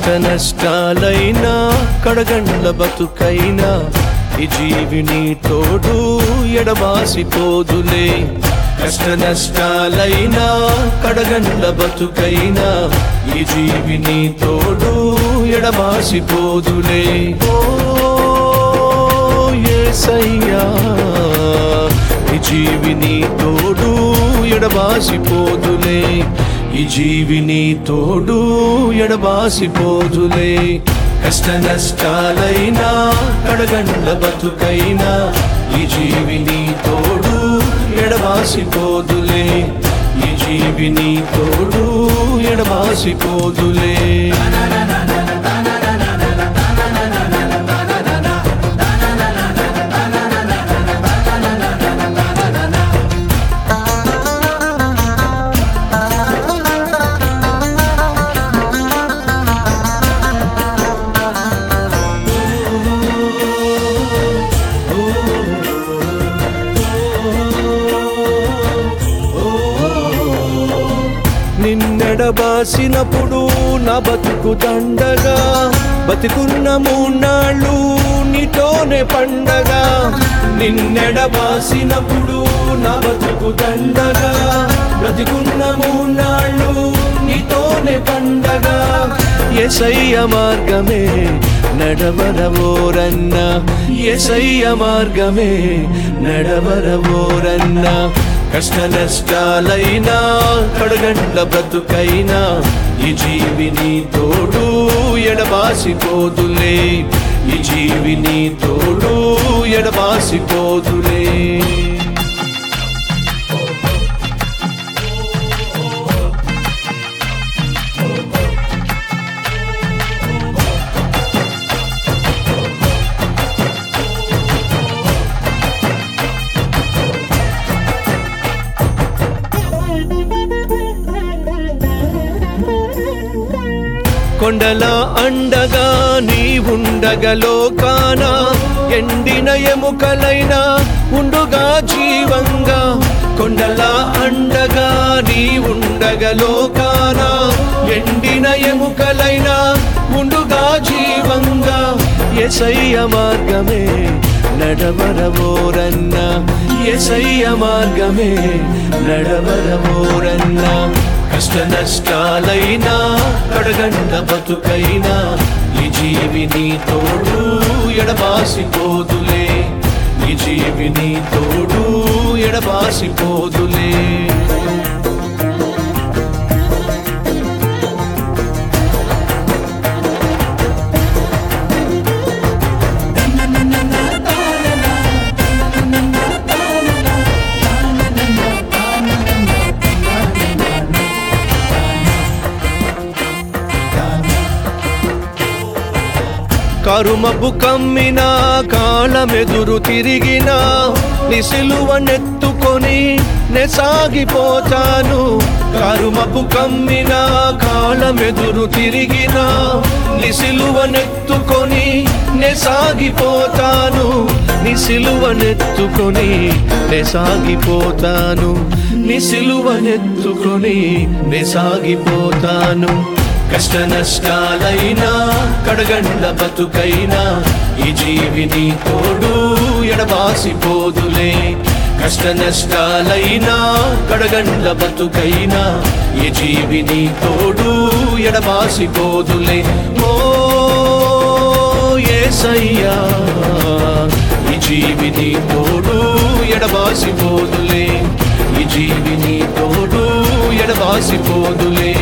కష్ట నష్టాలైనా కడగండ్ల బతుకైనా ఈ జీవిని తోడు ఎడబాసిపోదులే కష్ట నష్టాలైనా కడగండ్ల బతుకైనా ఈ జీవిని తోడు ఎడబాసిపోదులే ఓ యేసయ్యా ఈ జీవిని తోడు ఎడబాసిపోదులే ఈ జీవిని తోడు ఎడబాసిపోదులే కష్ట నష్టాలైనా కడగండ్ల బతుకైనా ఈ జీవిని తోడు ఎడబాసిపోదులే ఈ జీవిని తోడు ఎడబాసిపోదులే నిన్నెడబాసినప్పుడు నా బతుకు దండగా బతికున్న మూన్నాళ్ళు నీతోనే పండగ నిన్నెడబాసినప్పుడు నా బతుకు దండగా బ్రతికున్న మూన్నాళ్ళు నీతోనే పండగ ఎసయ్య మార్గమే నడవరవోరన్న ఎసయ్య మార్గమే నడవరవోరన్న కష్ట నష్టాలైనా కడగండ్ల బ్రతుకైనా ఈ జీవిని తోడు ఎడబాసిపోదులే ఈ జీవిని తోడు ఎడబాసిపోదులే కొండల అండగా నీ ఉండగలోకాన ఎండిన ఎముకలైనా ఉండుగా జీవంగా కొండల అండగా నీ ఉండగలోకాన ఎండిన ఎముకలైనా ఉండుగా జీవంగా ఎసయ్య మార్గమే నడవరవోరన్న ఎసయ్య మార్గమే నడవరవోరన్న కష్ట నష్టాలైనా కడగండ బతుకైనా ఈ జీవిని తోడు ఎడబాసిపోదులే ఈ జీవిని తోడు ఎడబాసిపోదులే కరుమపు కమ్మిన కాలమెదురు తిరిగిన నిసిలువనెత్తుకొని నెసాగిపోతాను కరుమపు కమ్మిన కాలమెదురు తిరిగిన నిసిలువనెత్తుకొని నెసాగిపోతాను నిసిలువనెత్తుకొని నెసాగిపోతాను నిసిలువనెత్తుకొని నెసాగిపోతాను కష్ట నష్టాలైనా కడగండ్ల బతుకైనా ఈ జీవిని తోడు ఎడబాసిపోదులే కష్ట నష్టాలైనా కడగండ్ల బతుకైనా ఈ జీవిని తోడు ఎడబాసిపోదులే ఓ ఏసయ్యా ఈ జీవిని తోడు ఎడబాసిపోదులే ఈ జీవిని తోడు ఎడబాసిపోదులే